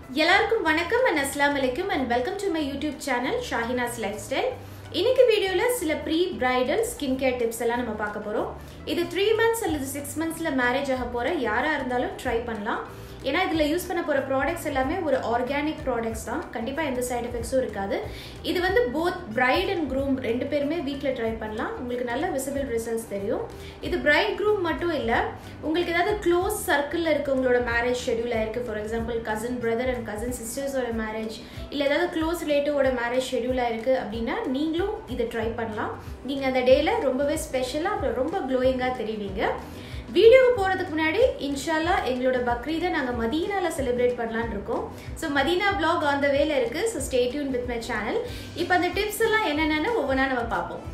எல்லாருக்கும் வணக்கம் அண்ட் அஸ்லாம் வலைக்கும் and welcome to my YouTube channel Shahinas lifestyle இன்னைக்கு வீடியோவில் சில pre bridal skin care tips எல்லாம் நம்ம பார்க்க போகிறோம் இது த்ரீ மந்த்ஸ் அல்லது சிக்ஸ் மந்த்ஸில் மேரேஜ் ஆக போகிற யாராக இருந்தாலும் ட்ரை பண்ணலாம் ஏன்னா இதில் யூஸ் பண்ண போகிற ப்ராடக்ட்ஸ் எல்லாமே ஒரு ஆர்கானிக் ப்ராடக்ட்ஸ் தான் கண்டிப்பாக எந்த சைட் எஃபெக்ட்ஸும் இருக்காது இது வந்து போத் பிரைட் அண்ட் க்ரூம் ரெண்டு பேருமே வீட்டில் ட்ரை பண்ணலாம் உங்களுக்கு நல்ல விசிபிள் ரிசல்ட்ஸ் தெரியும் இது பிரைட் க்ரூம் மட்டும் இல்லை உங்களுக்கு ஏதாவது க்ளோஸ் சர்க்கிளில் இருக்கவங்களோட மேரேஜ் ஷெடியூல் ஆயிருக்கு for example cousin brother and cousin சிஸ்டர்ஸோட மேரேஜ் இல்லை ஏதாவது க்ளோஸ் ரிலேட்டிவோட மேரேஜ் ஷெடியூல் ஆயிருக்கு அப்படின்னா நீங்களும் இதை ட்ரை பண்ணலாம் நீங்கள் அந்த டேயில் ரொம்பவே ஸ்பெஷலாக அப்புறம் ரொம்ப க்ளோயிங்காக தெரிவிங்க வீடியோவுக்கு போகிறதுக்கு முன்னாடி இன்ஷால்லா எங்களோட பக்ரீதை நாங்கள் மதீனாவில் செலிப்ரேட் பண்ணலான்னு இருக்கோம் so Madina vlog on the வேல இருக்குது so stay tuned with my channel இப்போ அந்த டிப்ஸ் எல்லாம் என்னென்னு ஒவ்வொன்றா நம்ம பார்ப்போம்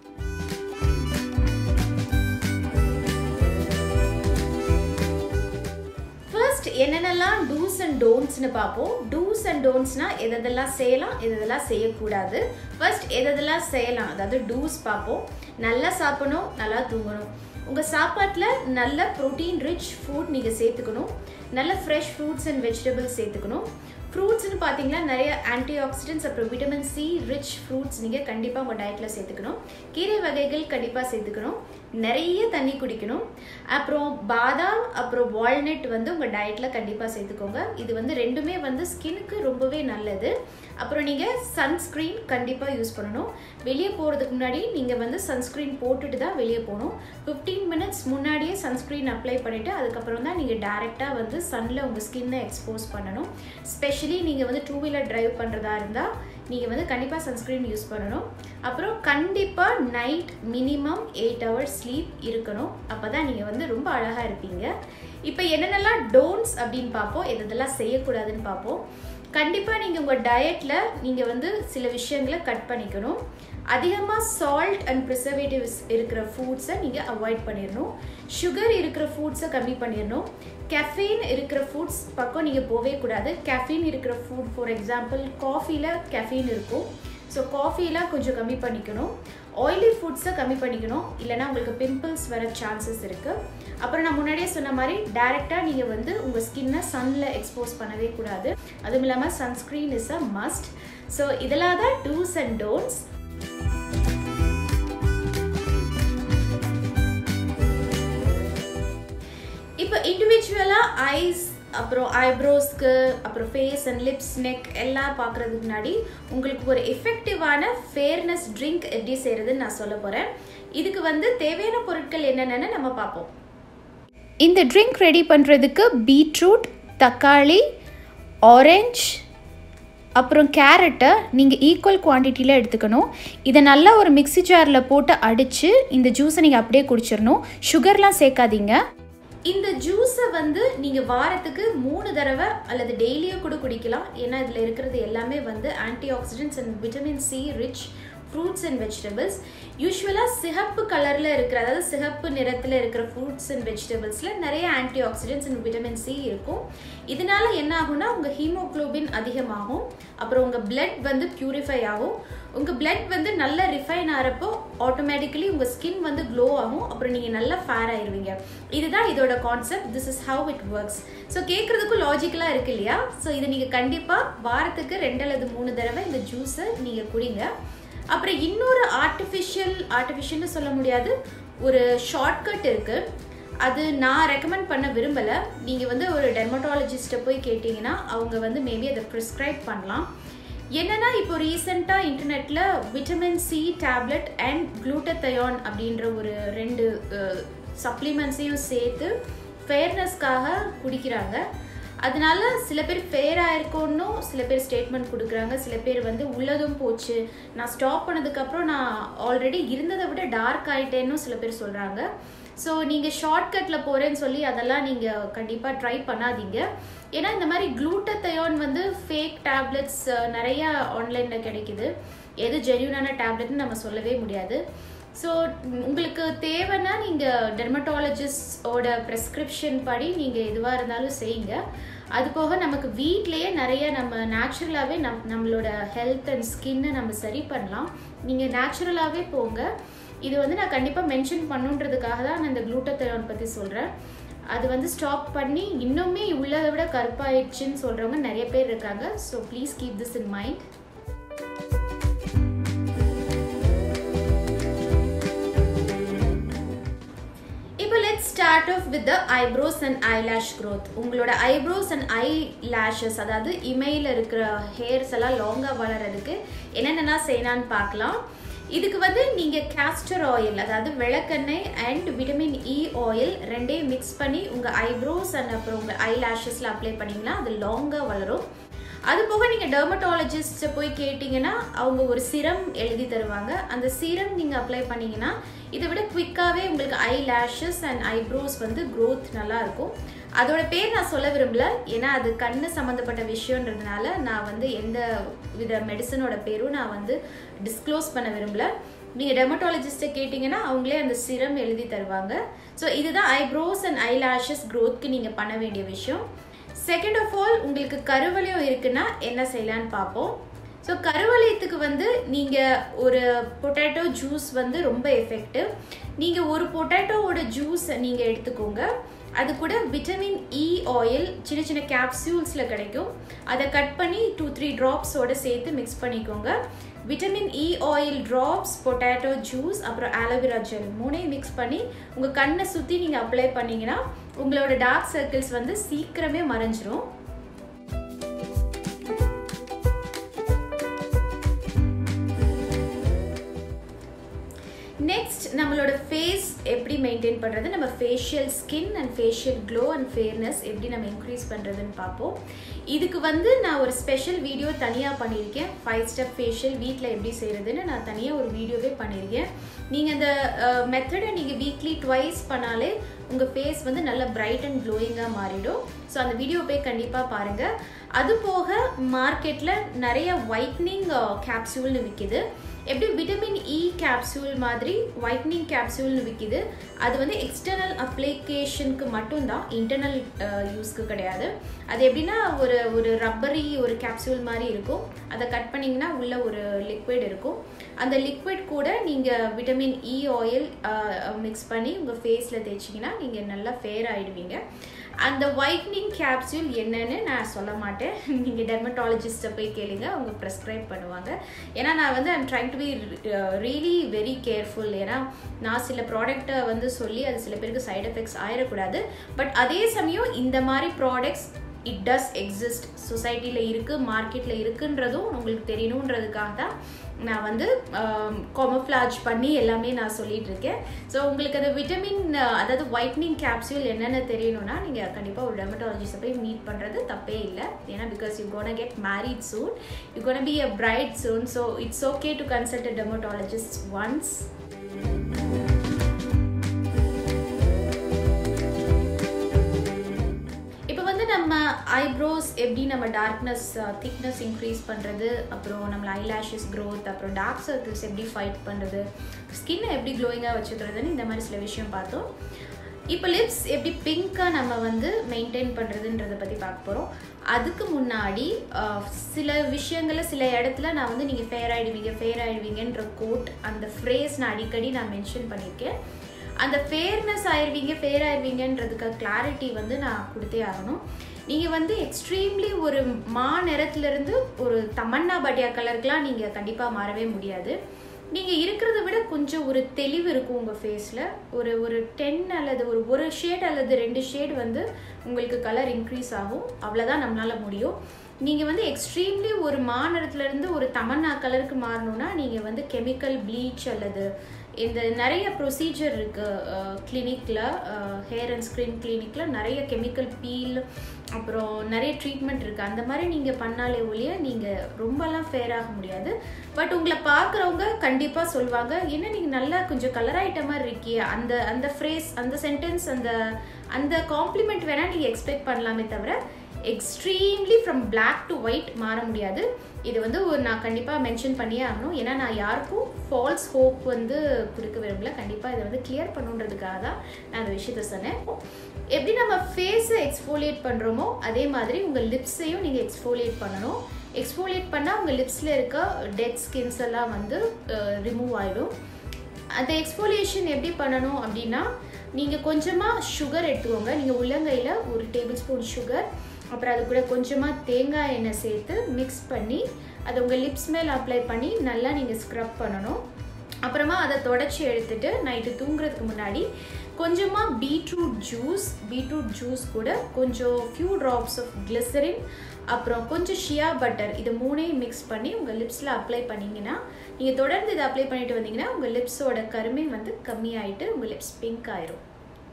ஃபர்ஸ்ட் என்னென்னலாம் டூஸ் அண்ட் டோன்ட்ஸ்னு பார்ப்போம் டூஸ் அண்ட் டோன்ட்ஸ்னா எதெல்லாம் செய்யலாம் எதெல்லாம் செய்யக்கூடாது ஃபர்ஸ்ட் எதெல்லாம் செய்யலாம் அதாவது டூஸ் பார்ப்போம் நல்லா சாப்பிடணும் நல்லா தூங்கணும் உங்கள் சாப்பாட்டில் நல்ல ப்ரோட்டீன் ரிச் ஃபுட் நீங்கள் சேர்த்துக்கணும் நல்ல ஃப்ரெஷ் ஃப்ரூட்ஸ் அண்ட் வெஜிடபிள்ஸ் சேர்த்துக்கணும் ஃப்ரூட்ஸ்னு பார்த்தீங்கன்னா நிறைய ஆன்டி ஆக்சிடென்ட்ஸ் அப்புறம் விட்டமின் சி ரிச் ஃப்ரூட்ஸ் நீங்கள் கண்டிப்பாக உங்கள் டயட்டில் சேர்த்துக்கணும் கீரை வகைகள் கண்டிப்பாக சேர்த்துக்கணும் நிறைய தண்ணி குடிக்கணும் அப்புறம் பாதாம் அப்புறம் வால்நட் வந்து உங்கள் டயட்டில் கண்டிப்பாக சேர்த்துக்கோங்க இது வந்து ரெண்டுமே வந்து ஸ்கின்னுக்கு ரொம்பவே நல்லது அப்புறம் நீங்கள் சன்ஸ்க்ரீன் கண்டிப்பாக யூஸ் பண்ணணும் வெளியே போகிறதுக்கு முன்னாடி நீங்கள் வந்து சன்ஸ்க்ரீன் போட்டுட்டு தான் வெளியே போகணும் ஃபிஃப்டீன் மினிட்ஸ் முன்னாடியே சன்ஸ்க்ரீன் அப்ளை பண்ணிவிட்டு அதுக்கப்புறம் தான் நீங்கள் டேரெக்டாக வந்து சன்னில் உங்கள் ஸ்கின்னை எக்ஸ்போஸ் பண்ணணும் ஸ்பெஷலி நீங்கள் வந்து டூ வீலர் டிரைவ் பண்ணுறதா இருந்தால் நீங்கள் வந்து கண்டிப்பாக சன்ஸ்க்ரீன் யூஸ் பண்ணணும் அப்புறம் கண்டிப்பாக night minimum eight hours sleep இருக்கணும் அப்போ தான் நீங்கள் வந்து ரொம்ப அழகாக இருப்பீங்க இப்போ என்னென்னலாம் டோன்ட்ஸ் அப்படின்னு பார்ப்போம் எதெல்லாம் செய்யக்கூடாதுன்னு பார்ப்போம் கண்டிப்பாக நீங்கள் உங்கள் டயட்டில் நீங்கள் வந்து சில விஷயங்களை கட் பண்ணிக்கணும் அதிகமாக சால்ட் அண்ட் ப்ரிசர்வேட்டிவ்ஸ் இருக்கிற ஃபுட்ஸை நீங்கள் அவாய்ட் பண்ணிடணும் சுகர் இருக்கிற ஃபுட்ஸை கம்மி பண்ணிடணும் கெஃபீன் இருக்கிற ஃபுட்ஸ் பக்கம் நீங்கள் போகவே கூடாது கெஃபீன் இருக்கிற ஃபுட் ஃபார் எக்ஸாம்பிள் காஃபியில் கெஃபீன் இருக்கும் ஸோ காஃபிலாம் கொஞ்சம் கம்மி பண்ணிக்கணும் ஆயிலி ஃபுட்ஸை கம்மி பண்ணிக்கணும் இல்லைனா உங்களுக்கு பிம்பிள்ஸ் வர சான்சஸ் இருக்குது அப்புறம் நான் முன்னாடியே சொன்ன மாதிரி டேரெக்டாக நீங்கள் வந்து உங்கள் ஸ்கின்னை சன்னில் எக்ஸ்போஸ் பண்ணவே கூடாது அதுவும் இல்லாமல் sunscreen is a must so இதெல்லாம் தான் டூஸ் அண்ட் டோன்ட்ஸ் இப்போ இண்டிவிஜுவலாக ஐஸ் அப்புறம் ஐப்ரோஸ்க்கு அப்புறம் ஃபேஸ் அண்ட் லிப்ஸ் நெக் எல்லாம் பார்க்குறதுக்கு முன்னாடி உங்களுக்கு ஒரு எஃபெக்டிவான ஃபேர்னஸ் ட்ரிங்க் எப்படி செய்கிறதுன்னு நான் சொல்ல போகிறேன் இதுக்கு வந்து தேவையான பொருட்கள் என்னென்னு நம்ம பார்ப்போம் இந்த ட்ரிங்க் ரெடி பண்ணுறதுக்கு பீட்ரூட் தக்காளி ஆரஞ்ச் அப்புறம் கேரட்டை நீங்கள் ஈக்குவல் குவான்டிட்டியில் எடுத்துக்கணும் இதை நல்லா ஒரு மிக்சி ஜாரில் போட்டு அடித்து இந்த ஜூஸை நீங்கள் அப்படியே குடிச்சிடணும் சுகர்லாம் சேர்க்காதீங்க இந்த ஜூஸை வந்து நீங்கள் வாரத்துக்கு மூணு தடவை அல்லது டெய்லியும் கூட குடிக்கலாம் ஏன்னா இதில் இருக்கிறது எல்லாமே வந்து antioxidants and vitamin C rich fruits and vegetables யூஸ்வலாக சிகப்பு கலரில் இருக்கிற அதாவது சிகப்பு நிறத்தில் இருக்கிற ஃப்ரூட்ஸ் அண்ட் வெஜிடபிள்ஸில் நிறைய antioxidants and vitamin C இருக்கும் இதனால என்ன ஆகும்னா உங்கள் ஹீமோக்ளோபின் அதிகமாகும் அப்புறம் உங்கள் பிளட் வந்து பியூரிஃபை ஆகும் உங்கள் பிளட் வந்து நல்லா ரிஃபைன் ஆகிறப்போ ஆட்டோமேட்டிக்கலி உங்கள் ஸ்கின் வந்து க்ளோ ஆகும் அப்புறம் நீங்கள் நல்லா ஃபேர் ஆயிடுவீங்க இதுதான் இதோட concept this is how it works so கேட்குறதுக்கும் லாஜிக்கலாக இருக்கு இல்லையா ஸோ இது நீங்கள் கண்டிப்பாக வாரத்துக்கு ரெண்டு அல்லது மூணு தடவை இந்த ஜூஸை நீங்கள் குடிங்க அப்புறம் இன்னொரு ஆர்டிஃபிஷியல் ஆர்டிஃபிஷியல்னு சொல்ல முடியாது ஒரு ஷார்ட்கட் இருக்குது அது நான் ரெக்கமெண்ட் பண்ண விரும்பலை நீங்கள் வந்து ஒரு டெர்மட்டாலஜிஸ்ட்டை போய் கேட்டிங்கன்னா அவங்க வந்து மேபி அதை ப்ரிஸ்கிரைப் பண்ணலாம் என்னென்னா இப்போ ரீசெண்டாக இன்டர்நெட்டில் vitamin C tablet and glutathione அப்படின்ற ஒரு ரெண்டு சப்ளிமெண்ட்ஸையும் சேர்த்து ஃபேர்னஸ்க்காக குடிக்கிறாங்க அதனால சில பேர் ஃபேர் ஆயிருக்கோன்னு சில பேர் ஸ்டேட்மெண்ட் கொடுக்குறாங்க சில பேர் வந்து உள்ளதும் போச்சு நான் ஸ்டாப் பண்ணதுக்கப்புறம் நான் ஆல்ரெடி இருந்ததை விட டார்க் ஆகிட்டேன்னு சில பேர் சொல்கிறாங்க ஸோ நீங்கள் ஷார்ட்கட்டில் போகிறேன்னு சொல்லி அதெல்லாம் நீங்கள் கண்டிப்பாக ட்ரை பண்ணாதீங்க ஏன்னா இந்த மாதிரி குளூட்டத்தயோன் வந்து ஃபேக் டேப்லெட்ஸ் நிறையா ஆன்லைனில் கிடைக்குது எது ஜென்யூனான டேப்லெட்னு நம்ம சொல்லவே முடியாது ஸோ உங்களுக்கு தேவைன்னா நீங்கள் டெர்மட்டாலஜிஸ்டோட ப்ரெஸ்கிரிப்ஷன் படி நீங்கள் எதுவாக இருந்தாலும் செய்யுங்க அது போக நமக்கு வீட்லேயே நிறைய நம்ம நேச்சுரலாகவே நம் நம்மளோட ஹெல்த் அண்ட் ஸ்கின்னை நம்ம சரி பண்ணலாம் நீங்கள் நேச்சுரலாகவே போங்க இது வந்து நான் கண்டிப்பாக மென்ஷன் பண்ணுன்றதுக்காக தான் நான் இந்த குளூட்டத்தயோன் பற்றி சொல்கிறேன் அது வந்து ஸ்டாப் பண்ணி இன்னுமே உள்ளதை விட கருப்பாயிடுச்சுன்னு சொல்கிறவங்க நிறைய பேர் இருக்காங்க so please keep this in mind இப்போ let start off with the eyebrows and eyelash growth உங்களோட ஐப்ரோஸ் அண்ட் ஐ லேஷஸ் அதாவது இமையில் இருக்கிற ஹேர்ஸ் எல்லாம் லாங்காக வளர்கிறதுக்கு என்னென்னலாம் செய்யலான்னு பார்க்கலாம் இதுக்கு வந்து நீங்கள் கேஸ்டர் ஆயில் அதாவது விளக்கெண்ணெய் அண்ட் விட்டமின் இ ஆயில் ரெண்டையும் மிக்ஸ் பண்ணி உங்கள் ஐப்ரோஸ் அண்ட் அப்புறம் உங்கள் ஐ லேஷஸில் அப்ளை பண்ணிங்கன்னா அது லாங்காக வளரும் அது போக நீங்கள் டெர்மட்டாலஜிஸ்ட்டை போய் கேட்டிங்கன்னா அவங்க ஒரு சிரம் எழுதி தருவாங்க அந்த சிரம் நீங்கள் அப்ளை பண்ணிங்கன்னா இதை விட குவிக்காகவே உங்களுக்கு ஐ லேஷஸ் அண்ட் ஐப்ரோஸ் வந்து க்ரோத் நல்லா இருக்கும் அதோட பேர் நான் சொல்ல விரும்பல ஏன்னா அது கண்ணு சம்மந்தப்பட்ட விஷயன்றதுனால நான் வந்து எந்த வித மெடிசனோட பேரும் நான் வந்து டிஸ்க்ளோஸ் பண்ண விரும்பல நீங்கள் டெர்மட்டாலஜிஸ்ட்டை கேட்டிங்கன்னா அவங்களே அந்த சிரம் எழுதி தருவாங்க ஸோ இதுதான் ஐப்ரோஸ் அண்ட் ஐ லேஷஸ் க்ரோத்க்கு நீங்கள் பண்ண வேண்டிய விஷயம் செகண்ட் ஆஃப் ஆல் உங்களுக்கு கருவளையம் இருக்குன்னா என்ன செய்யலான்னு பார்ப்போம் ஸோ கருவளையத்துக்கு வந்து நீங்கள் ஒரு பொட்டேட்டோ ஜூஸ் வந்து ரொம்ப எஃபெக்டிவ் நீங்கள் ஒரு பொட்டேட்டோவோட ஜூஸ் நீங்கள் எடுத்துக்கோங்க அது கூட விட்டமின் இ ஆயில் சின்ன சின்ன கேப்சியூல்ஸில் கிடைக்கும் அதை கட் பண்ணி டூ த்ரீ ட்ராப்ஸோடு சேர்த்து மிக்ஸ் பண்ணிக்கோங்க vitamin E oil drops potato juice அப்புறம் ஆலோவேரா ஜெல் மூணையும் மிக்ஸ் பண்ணி உங்கள் கண்ணை சுற்றி நீங்கள் அப்ளை பண்ணிங்கன்னா உங்களோட டார்க் சர்க்கிள்ஸ் வந்து சீக்கிரமே மறைஞ்சிரும் நெக்ஸ்ட் நம்மளோட ஃபேஸ் எப்படி மெயின்டைன் பண்ணுறது நம்ம facial skin and facial glow and fairness எப்படி நம்ம இன்க்ரீஸ் பண்ணுறதுன்னு பார்ப்போம் இதுக்கு வந்து நான் ஒரு ஸ்பெஷல் வீடியோ தனியாக பண்ணியிருக்கேன் ஃபைவ் ஸ்டெப் ஃபேஷியல் வீட்டில் எப்படி செய்கிறதுன்னு நான் தனியாக ஒரு வீடியோவே பண்ணியிருக்கேன் நீங்கள் அந்த மெத்தடை நீங்கள் வீக்லி ட்வைஸ் பண்ணாலே உங்கள் ஃபேஸ் வந்து நல்ல பிரைட் அண்ட் க்ளோயிங்காக மாறிடும் ஸோ அந்த வீடியோ போய் கண்டிப்பாக பாருங்கள் அது போக மார்க்கெட்டில் நிறைய ஒயிட்னிங் கேப்சூல்னு விற்கிது எப்படி விட்டமின் இ கேப்சூல் மாதிரி ஒயிட்னிங் கேப்சூல்னு விற்கிது அது வந்து எக்ஸ்டர்னல் அப்ளிகேஷனுக்கு மட்டும்தான் இன்டர்னல் யூஸ்க்கு கிடையாது அது எப்படின்னா ஒரு ஒரு ரப்பரி ஒரு கேப்சூல் மாதிரி இருக்கும் அதை கட் பண்ணிங்கன்னா உள்ள ஒரு லிக்விட் இருக்கும் அந்த லிக்விட் கூட நீங்கள் விட்டமின் இ ஆயில் மிக்ஸ் பண்ணி உங்கள் ஃபேஸில் தேய்ச்சிங்கன்னா நீங்கள் நல்லா ஃபேர் ஆகிடுவீங்க அந்த ஒயிட்னிங் கேப்சூல் என்னன்னு நான் சொல்ல மாட்டேன் நீங்கள் டெர்மட்டாலஜிஸ்ட்டை போய் கேளுங்க அவங்க ப்ரெஸ்கிரைப் பண்ணுவாங்க ஏன்னா நான் வந்து I'm trying to be really very careful ஏன்னா நான் சில ப்ராடக்டை வந்து சொல்லி அது சில பேருக்கு சைட் எஃபெக்ட்ஸ் ஆயிடக்கூடாது பட் அதே சமயம் இந்த மாதிரி ப்ராடக்ட்ஸ் இட் டஸ் எக்ஸிஸ்ட் சொசைட்டியில் இருக்குது மார்க்கெட்டில் இருக்குன்றதும் உங்களுக்கு தெரியணுன்றதுக்காக தான் நான் வந்து காமஃப்ளாஜ் பண்ணி எல்லாமே நான் சொல்லிட்டு இருக்கேன் ஸோ உங்களுக்கு அந்த விட்டமின் அதாவது ஒயிட்னிங் கேப்சூல் என்னென்ன தெரியணும்னா நீங்கள் கண்டிப்பாக ஒரு டெர்மட்டாலஜிஸ்ட்டை போய் மீட் பண்ணுறது தப்பே இல்லை ஏன்னா because you gonna get married soon you gonna be a bride soon so it's okay to consult a dermatologist once நம்ம ஐப்ரோஸ் எப்படி நம்ம டார்க்னஸ் திக்னஸ் இன்க்ரீஸ் பண்ணுறது அப்புறம் நம்ம ஐலாஷஸ் க்ரோத் அப்புறம் டார்க் சர்க்கிள்ஸ் எப்படி ஃபைட் பண்ணுறது ஸ்கின்னை எப்படி க்ளோயிங்காக வச்சுக்கிறதுன்னு இந்த மாதிரி சில விஷயம் பார்த்தோம் இப்போ லிப்ஸ் எப்படி பிங்க்காக நம்ம வந்து மெயின்டைன் பண்ணுறதுன்றதை பற்றி பார்க்க போகிறோம் அதுக்கு முன்னாடி சில விஷயங்களை சில இடத்துல நான் வந்து நீங்கள் ஃபேர் ஆகிடுவீங்க ஃபேர் ஆகிடுவீங்கன்ற கோட் அந்த ஃப்ரேஸ் நான் அடிக்கடி நான் மென்ஷன் பண்ணியிருக்கேன் அந்த ஃபேர்னஸ் ஆயிடுவீங்க ஃபேர் ஆயிடுவீங்கன்றதுக்கு கிளாரிட்டி வந்து நான் கொடுத்தே ஆகணும் நீங்கள் வந்து எக்ஸ்ட்ரீம்லி ஒரு மா நிறத்துலேருந்து ஒரு தமன்னா பட்டியா கலருக்குலாம் நீங்கள் கண்டிப்பாக மாறவே முடியாது நீங்கள் இருக்கிறத விட கொஞ்சம் ஒரு தெளிவு இருக்கும் உங்கள் ஃபேஸில் ஒரு ஒரு டென் அல்லது ஒரு ஒரு ஷேட் அல்லது ரெண்டு ஷேட் வந்து உங்களுக்கு கலர் இன்க்ரீஸ் ஆகும் அவ்வளோதான் நம்மளால் முடியும் நீங்கள் வந்து எக்ஸ்ட்ரீம்லி ஒரு மாநிலத்துலேருந்து ஒரு தமன்னா கலருக்கு மாறணும்னா நீங்கள் வந்து கெமிக்கல் ப்ளீச் அல்லது இந்த நிறைய ப்ரொசீஜர் இருக்குது கிளினிக்கில் ஹேர் அண்ட் ஸ்கின் கிளினிக்கில் நிறைய கெமிக்கல் பீல் அப்புறம் நிறைய ட்ரீட்மெண்ட் இருக்குது அந்த மாதிரி நீங்கள் பண்ணாலே ஒழிய நீங்கள் ரொம்பலாம் ஃபேர் ஆக முடியாது பட் உங்களை பார்க்குறவங்க கண்டிப்பாக சொல்லுவாங்க என்ன நீங்கள் நல்லா கொஞ்சம் கலர் ஆகிட்ட மாதிரி இருக்கியே அந்த அந்த ஃப்ரேஸ் அந்த சென்டென்ஸ் அந்த அந்த காம்ப்ளிமெண்ட் வேணால் நீங்கள் எக்ஸ்பெக்ட் பண்ணலாமே தவிர extremely from black to white மாற முடியாது இது வந்து ஒரு நான் கண்டிப்பாக மென்ஷன் பண்ணியே ஆகணும் ஏன்னா நான் யாருக்கும் ஃபால்ஸ் ஹோப் வந்து கொடுக்க விரும்பல கண்டிப்பாக இதை வந்து கிளியர் பண்ணுன்றதுக்காக தான் நான் அந்த விஷயத்த சொன்னேன் எப்படி நம்ம ஃபேஸை எக்ஸ்ஃபோலியேட் பண்ணுறோமோ அதே மாதிரி உங்கள் லிப்ஸையும் நீங்கள் எக்ஸ்ஃபோலியேட் பண்ணணும் எக்ஸ்ஃபோலியேட் பண்ணால் உங்கள் லிப்ஸில் இருக்க டெட் ஸ்கின்ஸ் எல்லாம் வந்து ரிமூவ் ஆகிடும் அந்த எக்ஸ்ஃபோலியேஷன் எப்படி பண்ணணும் அப்படின்னா நீங்கள் கொஞ்சமாக சுகர் எடுத்துக்கோங்க நீங்கள் உள்ளங்கையில் ஒரு டேபிள் ஸ்பூன் சுகர் அப்புறம் அது கூட கொஞ்சமாக தேங்காய் எண்ணெய் சேர்த்து மிக்ஸ் பண்ணி அதை உங்கள் லிப்ஸ் மேலே அப்ளை பண்ணி நல்லா நீங்கள் ஸ்க்ரப் பண்ணணும் அப்புறமா அதை தொடச்சி எடுத்துட்டு நைட்டு தூங்குறதுக்கு முன்னாடி கொஞ்சமாக பீட்ரூட் ஜூஸ் பீட்ரூட் ஜூஸ் கூட கொஞ்சம் ஃபியூ ட்ராப்ஸ் ஆஃப் கிளிசரின் அப்புறம் கொஞ்சம் ஷியா பட்டர் இது மூணையும் மிக்ஸ் பண்ணி உங்கள் லிப்ஸில் அப்ளை பண்ணிங்கன்னா நீங்கள் தொடர்ந்து இதை அப்ளை பண்ணிட்டு வந்தீங்கன்னா உங்கள் லிப்ஸோட கருமை வந்து கம்மியாயிட்டு உங்கள் லிப்ஸ் பிங்க் ஆயிரும்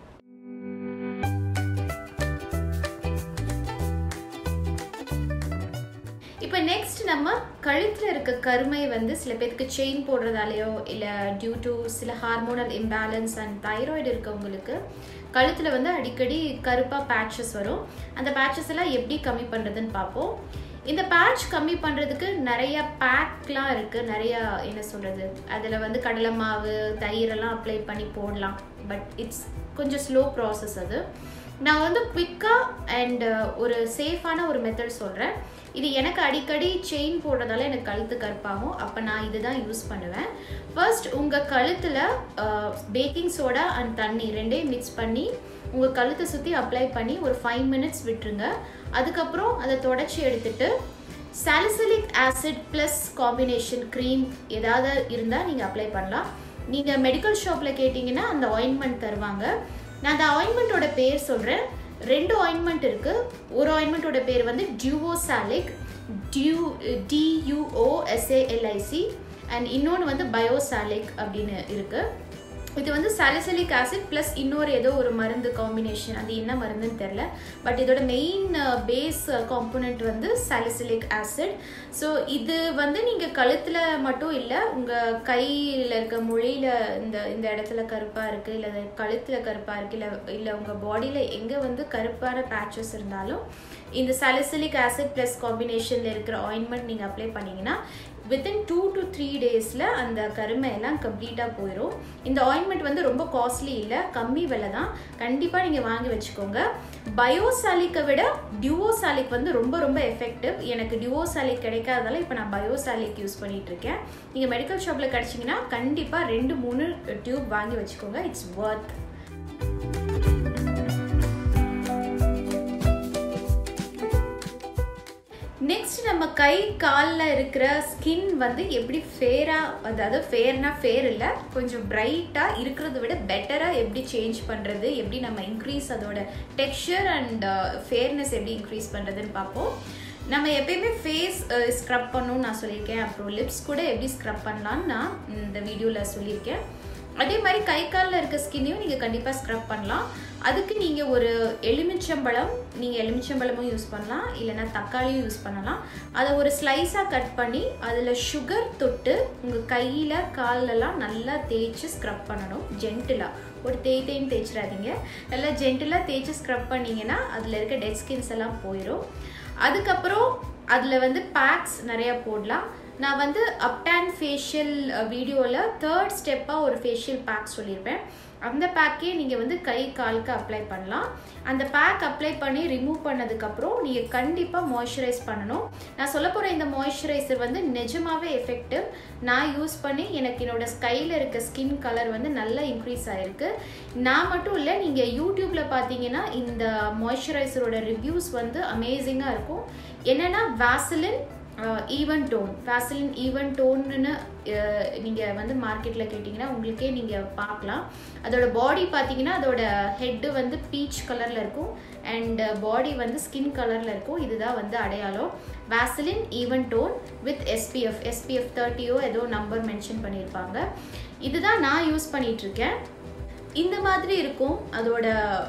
இப்போ நெக்ஸ்ட் நம்ம கழுத்தில் இருக்க கருமை வந்து சில பேருக்கு செயின் போடுறதாலேயோ இல்லை டியூ டு சில ஹார்மோனல் இம்பேலன்ஸ் அண்ட் தைராய்டு இருக்கவங்களுக்கு கழுத்தில் வந்து அடிக்கடி கருப்பாக பேட்சஸ் வரும் அந்த பேட்சஸ் எல்லாம் எப்படி கம்மி பண்ணுறதுன்னு பார்ப்போம் இந்த பேட்ச் கம்மி பண்ணுறதுக்கு நிறைய பேக்லாம் இருக்குது நிறையா என்ன சொல்கிறது அதில் வந்து கடலை மாவு தயிரெல்லாம் அப்ளை பண்ணி போடலாம் பட் இட்ஸ் கொஞ்சம் ஸ்லோ ப்ராசஸ் அது நான் வந்து குவிக்காக அண்ட் ஒரு சேஃபான ஒரு மெத்தட் சொல்கிறேன் இது எனக்கு அடிக்கடி செயின் போடுறதால எனக்கு கழுத்து கருப்பாகும் அப்போ நான் இதுதான் யூஸ் பண்ணுவேன் ஃபர்ஸ்ட் உங்கள் கழுத்தில் பேக்கிங் சோடா அண்ட் தண்ணி ரெண்டையும் மிக்ஸ் பண்ணி உங்கள் கழுத்தை சுற்றி அப்ளை பண்ணி ஒரு ஃபைவ் மினிட்ஸ் விட்டுருங்க அதுக்கப்புறம் அதை தொடச்சி எடுத்துட்டு salicylic acid plus combination cream ஏதாவது இருந்தால் நீங்கள் அப்ளை பண்ணலாம் நீங்கள் மெடிக்கல் ஷாப்பில் கேட்டிங்கன்னா அந்த ஆயின்மெண்ட் தருவாங்க நான் அந்த ஆயின்மெண்ட்டோட பேர் சொல்கிறேன் ரெண்டு ஆயின்மெண்ட் இருக்குது ஒரு ஆயின்மெண்ட்டோட பேர் வந்து டியூவோசாலிக் டியூ டியூஓஎஸ்ஏஎல்ஐசி அண்ட் இன்னொன்று வந்து பயோசாலிக் அப்படின்னு இருக்குது இது வந்து சாலிசலிக் ஆசிட் ப்ளஸ் இன்னொரு ஏதோ ஒரு மருந்து காம்பினேஷன் அது என்ன மருந்துன்னு தெரில பட் இதோட மெயின் பேஸ் காம்போனண்ட் வந்து சாலிசிலிக் ஆசிட் ஸோ இது வந்து நீங்கள் கழுத்தில் மட்டும் இல்லை உங்கள் கையில் இருக்க மொழியில் இந்த இந்த இடத்துல கருப்பாக இருக்குது இல்லை கழுத்தில் கருப்பாக இருக்குது இல்லை இல்லை உங்கள் பாடியில் எங்கே வந்து கருப்பான பேச்சஸ் இருந்தாலும் இந்த சாலிசிலிக் ஆசிட் ப்ளஸ் காம்பினேஷனில் இருக்கிற ஆயின்மெண்ட் நீங்கள் அப்ளை பண்ணிங்கன்னா வித்தின் டூ டு த்ரீ டேஸில் அந்த கருமை எல்லாம் கம்ப்ளீட்டாக போயிடும் இந்த ஆயின்மெண்ட் வந்து ரொம்ப காஸ்ட்லி இல்லை கம்மி விலை தான் கண்டிப்பாக நீங்கள் வாங்கி வச்சுக்கோங்க பயோசாலிக்கை விட டியூவோசாலிக் வந்து ரொம்ப ரொம்ப எஃபெக்டிவ் எனக்கு டியூவோசாலிக் கிடைக்காததால இப்போ நான் பயோசாலிக் யூஸ் பண்ணிட்டு இருக்கேன் நீங்கள் மெடிக்கல் ஷாப்பில் கிடச்சிங்கன்னா கண்டிப்பாக ரெண்டு மூணு டியூப் வாங்கி வச்சுக்கோங்க இட்ஸ் ஒர்த் நெக்ஸ்ட் நம்ம கை காலில் இருக்கிற ஸ்கின் வந்து எப்படி ஃபேராக அதாவது ஃபேர்னா ஃபேர் இல்லை கொஞ்சம் பிரைட்டாக இருக்கிறத விட பெட்டராக எப்படி சேஞ்ச் பண்ணுறது எப்படி நம்ம இன்க்ரீஸ் அதோட டெக்ஸ்சர் அண்ட் ஃபேர்னஸ் எப்படி இன்க்ரீஸ் பண்ணுறதுன்னு பார்ப்போம் நம்ம எப்பயுமே ஃபேஸ் ஸ்க்ரப் பண்ணணும்னு நான் சொல்லியிருக்கேன் அப்புறம் லிப்ஸ் கூட எப்படி ஸ்க்ரப் பண்ணலான்னு நான் இந்த வீடியோவில் சொல்லியிருக்கேன் அதே மாதிரி கை காலில் இருக்க ஸ்கின்னையும் நீங்கள் கண்டிப்பாக ஸ்க்ரப் பண்ணலாம் அதுக்கு நீங்கள் ஒரு எலுமிச்சம்பழம் நீங்கள் எலுமிச்சம்பழமும் யூஸ் பண்ணலாம் இல்லைனா தக்காளியும் யூஸ் பண்ணலாம் அதை ஒரு ஸ்லைஸாக கட் பண்ணி அதில் சுகர் தொட்டு உங்கள் கையில் காலெல்லாம் நல்லா தேய்ச்சி ஸ்க்ரப் பண்ணணும் ஜென்டிலாக ஒரு தேய் தேய்ன்னு தேய்ச்சிடாதீங்க நல்லா ஜென்டிலாக தேய்ச்சி ஸ்க்ரப் பண்ணிங்கன்னா அதில் இருக்க டெட் ஸ்கின்ஸ் எல்லாம் போயிடும் அதுக்கப்புறம் அதில் வந்து பேக்ஸ் நிறையா போடலாம் நான் வந்து அப்டான் ஃபேஷியல் வீடியோவில் தேர்ட் ஸ்டெப்பாக ஒரு ஃபேஷியல் பேக் சொல்லியிருப்பேன் அந்த பேக்கே நீங்கள் வந்து கை காலுக்கு அப்ளை பண்ணலாம் அந்த பேக் அப்ளை பண்ணி ரிமூவ் பண்ணதுக்கப்புறம் நீங்கள் கண்டிப்பாக மாய்ஸ்சரைஸ் பண்ணணும் நான் சொல்ல போகிற இந்த மாய்ஸ்சரைசர் வந்து நிஜமாகவே எஃபெக்டிவ் நான் யூஸ் பண்ணி எனக்கு என்னோட ஸ்கையில் இருக்க ஸ்கின் கலர் வந்து நல்லா இன்க்ரீஸ் ஆகிருக்கு நான் மட்டும் இல்லை நீங்கள் யூடியூப்பில் பார்த்தீங்கன்னா இந்த மாய்ஸ்சரைசரோட ரிவ்யூஸ் வந்து அமேசிங்காக இருக்கும் என்னென்னா Vaseline even tone Vaseline even டோன்னு நீங்கள் வந்து மார்க்கெட்டில் கேட்டிங்கன்னா உங்களுக்கே நீங்கள் பார்க்கலாம் அதோட பாடி பார்த்தீங்கன்னா அதோட ஹெட்டு வந்து பீச் கலரில் இருக்கும் அண்ட் பாடி வந்து ஸ்கின் கலரில் இருக்கும் இதுதான் வந்து அடையாளம் Vaseline even tone with SPF SPF தேர்ட்டியோ ஏதோ நம்பர் மென்ஷன் பண்ணியிருப்பாங்க இதுதான் நான் யூஸ் பண்ணிகிட்ருக்கேன் இந்த மாதிரி இருக்கும் அதோட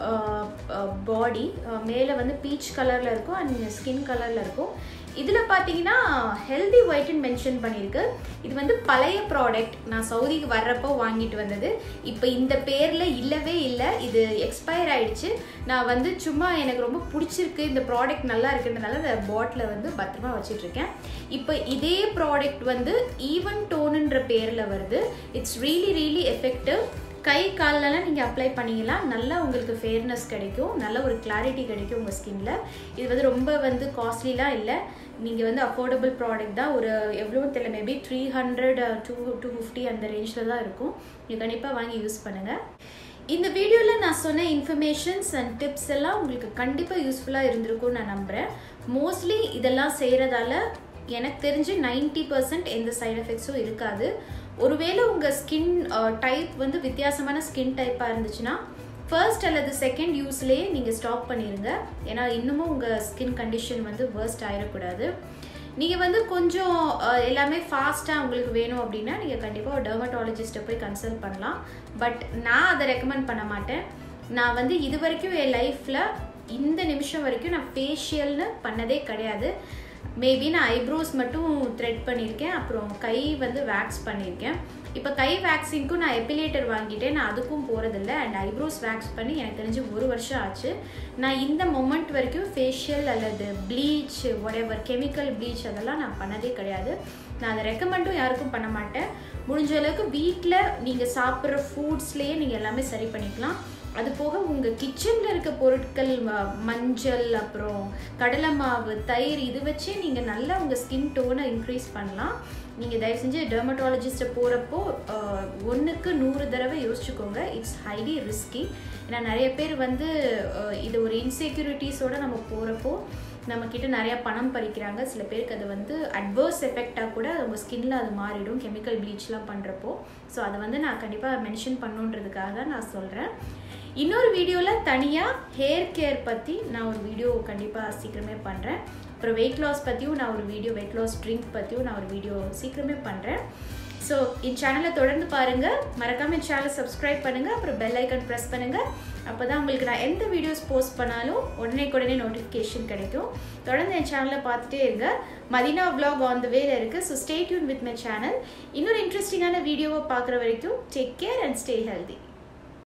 பாடி மேலே வந்து பீச் கலரில் இருக்கும் அண்ட் ஸ்கின் கலரில் இருக்கும் இதில் பார்த்தீங்கன்னா ஹெல்தி ஒயிட்னு மென்ஷன் பண்ணியிருக்கு இது வந்து பழைய ப்ராடக்ட் நான் சவுதிக்கு வர்றப்போ வாங்கிட்டு வந்தது இப்போ இந்த பேரில் இல்லவே இல்லை இது எக்ஸ்பயர் ஆயிடுச்சு நான் வந்து சும்மா எனக்கு ரொம்ப பிடிச்சிருக்கு இந்த ப்ராடக்ட் நல்லா இருக்குன்றதுனால இந்த பாட்டில் வந்து பத்திரமா வச்சிட்ருக்கேன் இப்போ இதே ப்ராடக்ட் வந்து ஈவன் டோனுன்ற பேரில் வருது இட்ஸ் ரியலி ரியலி எஃபெக்டிவ் கை கால்லலாம் நீங்கள் அப்ளை பண்ணிங்கன்னா நல்லா உங்களுக்கு ஃபேர்னஸ் கிடைக்கும் நல்ல ஒரு கிளாரிட்டி கிடைக்கும் உங்கள் ஸ்கின்ல இது வந்து ரொம்ப வந்து காஸ்ட்லிலாம் இல்லை நீங்கள் வந்து அஃபோர்டபுள் ப்ராடக்ட் தான் ஒரு எவ்வளோ தெரியல maybe three hundred two two fifty அந்த ரேஞ்சில் தான் இருக்கும் நீங்கள் கண்டிப்பாக வாங்கி யூஸ் பண்ணுங்கள் இந்த வீடியோவில் நான் சொன்ன இன்ஃபர்மேஷன்ஸ் அண்ட் டிப்ஸ் எல்லாம் உங்களுக்கு கண்டிப்பாக யூஸ்ஃபுல்லாக இருந்திருக்கும்னு நான் நம்புகிறேன் மோஸ்ட்லி இதெல்லாம் செய்கிறதால எனக்கு தெரிஞ்சு நைன்டி பர்சன்ட் எந்த சைடு எஃபெக்ட்ஸும் இருக்காது ஒருவேளை உங்கள் ஸ்கின் டைப் வந்து வித்தியாசமான ஸ்கின் டைப்பாக இருந்துச்சுன்னா ஃபர்ஸ்ட் அல்லது செகண்ட் யூஸ்லேயே நீங்கள் ஸ்டாப் பண்ணிடுங்க ஏன்னா இன்னமும் உங்கள் ஸ்கின் கண்டிஷன் வந்து வேர்ஸ்ட் ஆகிடக்கூடாது நீங்கள் வந்து கொஞ்சம் எல்லாமே ஃபாஸ்ட்டாக உங்களுக்கு வேணும் அப்படின்னா நீங்கள் கண்டிப்பாக ஒரு டெர்மட்டாலஜிஸ்ட்டை போய் கன்சல்ட் பண்ணலாம் பட் நான் அதை ரெக்கமெண்ட் பண்ண மாட்டேன் நான் வந்து இது வரைக்கும் என் லைஃப்பில் இந்த நிமிஷம் வரைக்கும் நான் ஃபேஷியல்னு பண்ணதே கிடையாது மேபி நான் ஐப்ரோஸ் மட்டும் த்ரெட் பண்ணியிருக்கேன் அப்புறம் கை வந்து வேக்ஸ் பண்ணியிருக்கேன் இப்போ கை வேக்ஸிங்க்கும் நான் எப்பிலேட்டர் வாங்கிட்டேன் நான் அதுக்கும் போகிறதில்ல அண்ட் ஐப்ரோஸ் வேக்ஸ் பண்ணி எனக்கு தெரிஞ்சு ஒரு வருஷம் ஆச்சு நான் இந்த மொமெண்ட் வரைக்கும் ஃபேஷியல் அல்லது ப்ளீச் ஒடெவர் கெமிக்கல் ப்ளீச் அதெல்லாம் நான் பண்ணதே கிடையாது நான் அதை ரெக்கமெண்டும் யாருக்கும் பண்ண மாட்டேன் முடிஞ்ச அளவுக்கு வீட்டில் நீங்கள் சாப்பிட்ற ஃபுட்ஸ்லேயே நீங்கள் எல்லாமே சரி பண்ணிக்கலாம் அது போக உங்கள் கிச்சனில் இருக்க பொருட்கள் மஞ்சள் அப்புறம் கடலை மாவு தயிர் இது வச்சே நீங்கள் நல்லா உங்கள் ஸ்கின் டோனை இன்க்ரீஸ் பண்ணலாம் நீங்கள் தயவு செஞ்சு டெர்மட்டாலஜிஸ்ட்டை போகிறப்போ ஒன்றுக்கு நூறு தடவை யோசிச்சுக்கோங்க இட்ஸ் ஹைலி ரிஸ்கி ஏன்னா நிறைய பேர் வந்து இது ஒரு இன்செக்யூரிட்டிஸோடு நம்ம போகிறப்போ நம்மக்கிட்ட நிறையா பணம் பறிக்கிறாங்க சில பேருக்கு அது வந்து அட்வர்ஸ் எஃபெக்டாக கூட உங்கள் ஸ்கின்ல அது மாறிடும் கெமிக்கல் ப்ளீச்லாம் பண்ணுறப்போ ஸோ அதை வந்து நான் கண்டிப்பாக மென்ஷன் பண்ணுன்றதுக்காக தான் நான் சொல்கிறேன் இன்னொரு வீடியோவில் தனியாக ஹேர் கேர் பற்றி நான் ஒரு வீடியோ கண்டிப்பாக சீக்கிரமே பண்ணுறேன் அப்புறம் வெயிட் லாஸ் பற்றியும் நான் ஒரு வீடியோ வெயிட் லாஸ் ட்ரிங்க் பற்றியும் நான் ஒரு வீடியோ சீக்கிரமே பண்ணுறேன் ஸோ என் சேனலை தொடர்ந்து பாருங்கள் மறக்காமல் என் சேனலை சப்ஸ்கிரைப் பண்ணுங்கள் அப்புறம் பெல் ஐக்கன் ப்ரெஸ் பண்ணுங்கள் அப்போ தான் உங்களுக்கு நான் எந்த வீடியோஸ் போஸ்ட் பண்ணாலும் உடனே உடனே நோட்டிஃபிகேஷன் கிடைக்கும் தொடர்ந்து என் சேனலை பார்த்துட்டே இருங்க மதினா விலாக் ஆன் த வேல இருக்குது so stay tuned with my channel இன்னொரு இன்ட்ரெஸ்டிங்கான வீடியோவை பார்க்குற வரைக்கும் take care and stay healthy